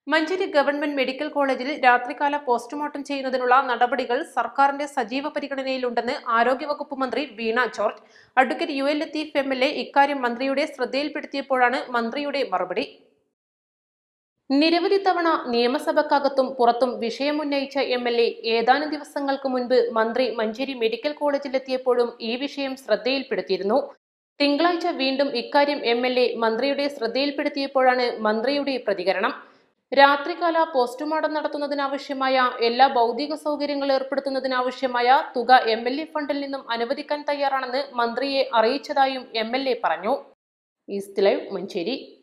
Manjeri government medical കോളേജിൽ രാത്രികാല postmortem ചെയ്യുന്നതിനുള്ള നടപടികൾ സർക്കാരിന്റെ സജീവ പരിഗണനയിലുണ്ടെന്ന് ആരോഗ്യവകുപ്പ് മന്ത്രി Veena George advocate U L Latheef M L A ഇക്കാര്യം മന്ത്രിയുടെ ശ്രദ്ധയിൽപ്പെടുത്തിയപ്പോഴാണ് മന്ത്രിയുടെ മറുപടി നിരവധി തവണ നിയമസഭക്കകത്തും പുറത്തും വിഷയമുന്നയിച്ച എം എൽ എ ഏതാനും ദിവസങ്ങൾക്ക് മുൻപ് മന്ത്രി മഞ്ചേരി മെഡിക്കൽ കോളേജിലെത്തിയപ്പോഴും ഈ വിഷയം ശ്രദ്ധയിൽപ്പെടുത്തിയിരുന്നു തിങ്കളാഴ്ച വീണ്ടും ഇക്കാര്യം എം എൽ എ മന്ത്രിയുടെ ശ്രദ്ധയിൽപ്പെടുത്തിയപ്പോഴാണ് മന്ത്രിയുടെ പ്രതികരണം രാത്രികാല പോസ്റ്റ്മോർട്ടം നടത്തുന്നതിനാവശ്യമായ എല്ലാ ഭൗതിക സൗകര്യങ്ങൾ ഏർപ്പെടുത്തുന്നതിനാവശ്യമായ തുക എം എൽ എ ഫണ്ടിൽ നിന്നും അനുവദിക്കാൻ തയ്യാറാണെന്ന് മന്ത്രിയെ അറിയിച്ചതായും എം എൽ എ പറഞ്ഞു ഈസ്റ്റ് ലൈവ് മഞ്ചേരി